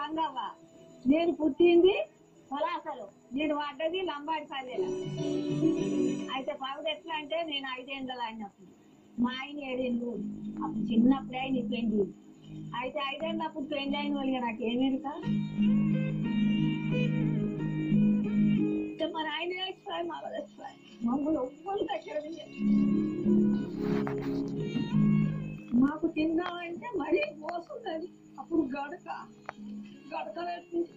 గంగవ్వ నేను పుట్టింది పొలాసలు నేను పడ్డది లంబాడి పల్లెల అయితే పౌడు ఎట్లా అంటే నేను ఐదేళ్ళలో అయినప్పుడు మా ఆయన ఏడేళ్ళు అప్పుడు చిన్నప్పుడే ఆయన పెండి అయితే ఐదేళ్ళప్పుడు పెండి అయిన వాళ్ళు నాకు ఏమేరుక మరి ఆయన వేసిపోయి మా వేసిపోయి మమ్మల్ని ఒక్కరు దగ్గర మాకు తిందామంటే మరీ మోసుందని అప్పుడు గడక గడక పెట్టుకుంది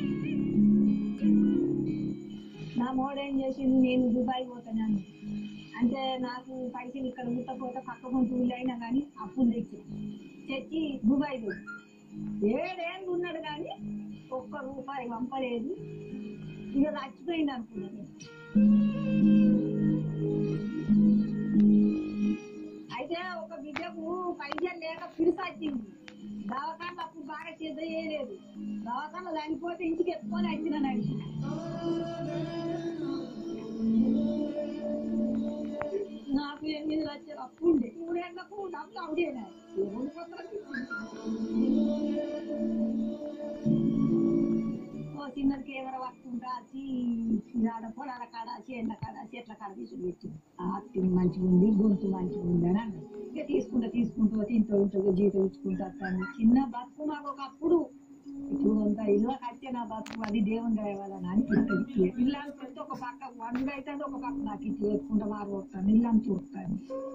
నా మోడేం చేసింది నేను దుబాయ్ పోతాను అంటే నాకు పైసలు ఇక్కడ ముట్టపోతే పక్క కొంత ఊళ్ళు అయినా కానీ అప్పులు తెచ్చి తెచ్చి దుబాయ్ పోయి ఏడేళ్ళు ఉన్నాడు కానీ ఒక్క రూపాయి పంపలేదు ఇక చచ్చిపోయింది అనుకున్నాను అయితే ఒక బిడ్డకు పైసలు లేక పిలిసొచ్చింది దవాఖాన అప్పుడు బాగా చేత చేయలేదు దవాఖాన చనిపోతే ఇంటికి ఎత్తుకొని వచ్చినాను నాకు ఎనిమిది లక్షలు అప్పు ఉండే మూడేళ్లకు డబ్బులు అవుడేనా రెండు వందలకి ఓ చిన్నది కెమెరా పట్టుకుంటా వచ్చి ఆడ పొలాల కాడ చేళ్ళ కాడ చెట్ల కాడ తీసుకుని పెట్టి అత్తి మంచిగా ఉంది గొంతు మంచిగా ఉంది అని అన్నది ఇక తీసుకుంటా తీసుకుంటూ తింటూ ఉంటుంది జీతం ఇచ్చుకుంటూ వస్తాను చిన్న బతుకు నాకు ఒకప్పుడు ఇప్పుడు అంత ఇల్లు కట్టే నా బతుకు అది దేవుని దయవాలని అనిపిస్తుంది ఇల్లు అనుకుంటే ఒక పక్క వంద అయితే ఒక పక్క నాకు ఇట్లా వేసుకుంటా వారు వస్తాను ఇల్లు అని చూస్తాను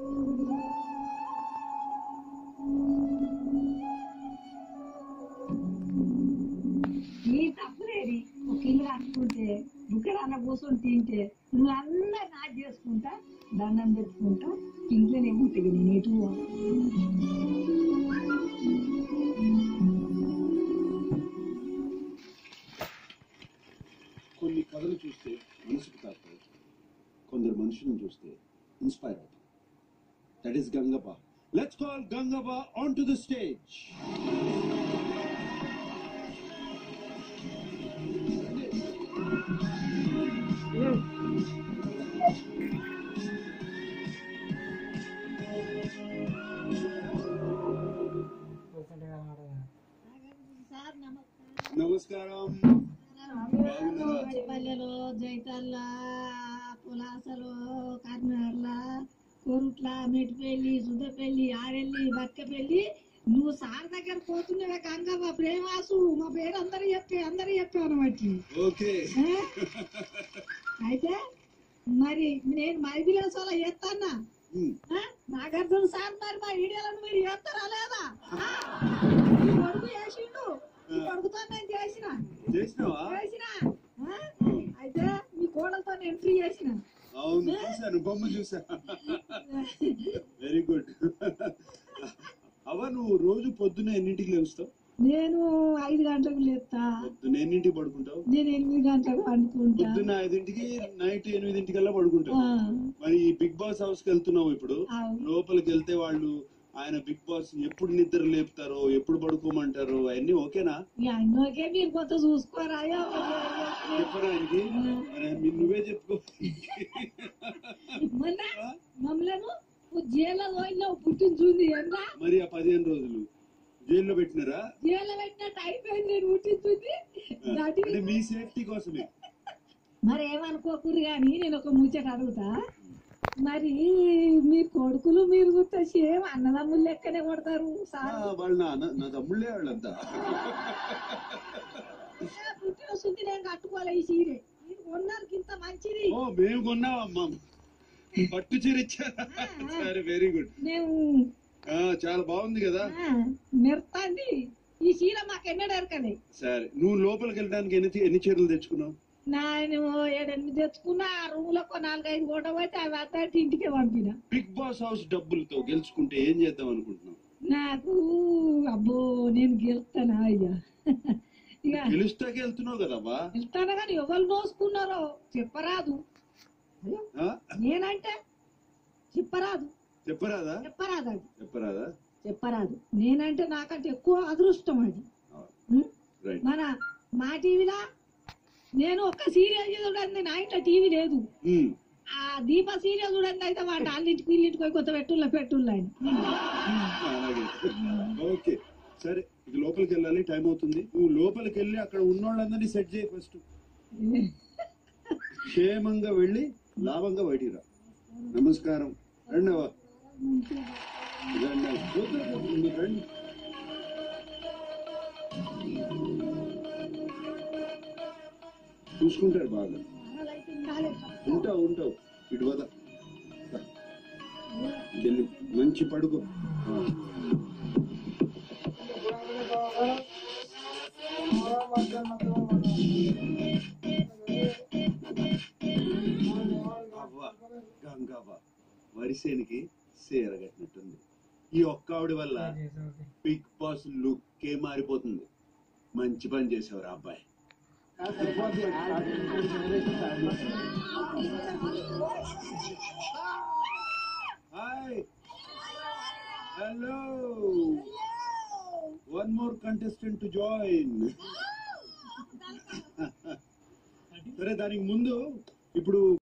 ఈ తప్పులేది ఒక ఇల్లు కట్టుకుంటే బుక్కడన్న కూర్చొని తింటే నువ్వు అందరు నాటి చేసుకుంటా దండం పెట్టుకుంటా ఇంట్లోనే ఉంటుంది నేను ఎటు పోను. కొన్ని కథలు చూస్తే మనసుకు తాకుతాయి కొందరు మనుషులను చూస్తే ఇన్స్పైర్ అవుతాం that is Gangavva let's call Gangavva on to the stage sir నమస్కారం పల్లెలు జైతల్ల పులాసలు కర్నూల కొరుట్ల మెట్టిపల్లి సుద్దపల్లి ఆరెల్లి బతకపల్లి నువ్వు సార్ దగ్గర పోతున్నావే గంగవ్వ ప్రేమాసు మా పేరు అందరూ చెప్పి అందరూ చెప్పాను బట్టి ఓకే అయితే మరి నేను మైబిలేస్ వల్ల చేస్తానా నాగార్జున సార్ మరి మా వీడియోలను మీరు చేస్తారా లేదా ఆ? ఈ కొడుకు చేసిండు ఈ కొడుకుతో నేను చేసిన చేసినావా చేసిన ఆ? అయితే మీ కోడలతో ఎంట్రీ చేసిన అవును చూశాను బొమ్మ చూసా వెరీ గుడ్ అవ్వ నువ్వు రోజు పొద్దున్న ఎన్నింటికి లేస్తావు నేను ఐదు గంటలకు లేస్తా పొద్దున్న ఎన్నింటికి పడుకుంటావు నేను ఎనిమిది గంటలకు పండుకుంటా పొద్దున్న ఐదింటికి నైట్ ఎనిమిదింటికల్లా పడుకుంటావు ఆ, మరి ఈ బిగ్ బాస్ హౌస్ కి వెళ్తున్నావు ఇప్పుడు అవును. లోపలికి వెళ్తే వాళ్ళు ఆయన బిగ్ బాస్ ఎప్పుడు నిద్ర లేపుతారో ఎప్పుడు పడుకోమంటారో అవన్నీ ఓకేనా ఇక అన్నోకే మీరు కొంత చూసుకోరాయో చెప్పరా ఆయనకి మరి మీ- నువ్వే చెప్పుకో మొన్న మమ్మలను జైల్లో పోయినావు పుట్టించుంది ఎందా మరి ఆ పదిహేను రోజులు జైల్లో పెట్టినారా జైల్లో పెట్టినట్టు అయిపోయింది నేను పుట్టించుంది దాటి అంటే మీ సేఫ్టీ కోసమే మరి ఏమనుకోకూరు కానీ నేను ఒక ముచ్చట అడుగుతా మరి మీ కొడుకులు మీరు చూస్తే సేమ్ అన్నదమ్ములు లెక్కనే కొడతారు ఆ, సార్ వాళ్ళు నా అన్న- నా తమ్ముళ్ళే వాళ్ళంతా పుట్టిన శుద్ధి నేను కట్టుకోలే ఈ చీరే ఇది కొన్నారు ఇంత మంచిది ఓ మేము కొన్నామమ్మా పట్టు చీర ఇచ్చారా సరే వెరీ గుడ్ మేము చాలా బాగుంది కదా ఆ, మెరుతాంది ఈ చీర మాకు ఎన్నడూ ఎరకలే సరే నువ్వు లోపలికి వెళ్ళడానికి ఎన్ని ఎన్ని చీరలు తెచ్చుకున్నావు నేను ఏడెనిమిది తెచ్చుకున్నా ఆ రూమ్ లో ఒక నాలుగైదు కూడా పోతే అవి అత్తంటి ఇంటికే పంపిన బిగ్ బాస్ హౌస్ డబ్బులతో గెలుచుకుంటే ఏం చేద్దాం అనుకుంటున్నావు నాకు అబ్బో నేను గెలుస్తానా అయ్యా ఇక గెలుస్తాకే వెళ్తున్నావు కదమ్మా వెళ్తాను కానీ ఎవరు నోసుకున్నారో చెప్పరాదు అయ్యో, ఆ? నేనంటే చెప్పరాదు చెప్పరాదా చెప్పరాదు అది చెప్పరాదా చెప్పరాదు నేనంటే నాకంటే ఎక్కువ అదృష్టం అది ఉం? రైట్ మన మా టీవీలా నేను ఒక్క సీరియల్ చూడండి నా ఇంట్లో టీవీ లేదు ఆ దీప సీరియల్ చూడండి అయితే వాటి అన్నింటికి వీళ్ళింటికి పోయి కొత్త పెట్టుల్లో పెట్టుల్లో అని అలాగే ఓకే సరే ఇది లోపలికి వెళ్ళాలి టైం అవుతుంది నువ్వు లోపలికి వెళ్ళి అక్కడ ఉన్నోళ్ళందరినీ సెట్ చేయి ఫస్ట్ క్షేమంగా వెళ్ళి లాభంగా బయటికి రా నమస్కారం రెండవ రండి. వద్దు, వద్దు, మీరు రండి చూసుకుంటారు బాగా ఉంటావు ఉంటావు ఇటు వద వెళ్ళి మంచి పడుకో అవ్వ గంగవ్వ వరిసేనికి సేరగట్టినట్టుంది ఈ ఒక్క ఆవిడ వల్ల బిగ్ బాస్ లుక్కే మారిపోతుంది మంచి పని చేసేవారు అబ్బాయి hi hello one more contestant to join సరే దానికి ముందు ఇప్పుడు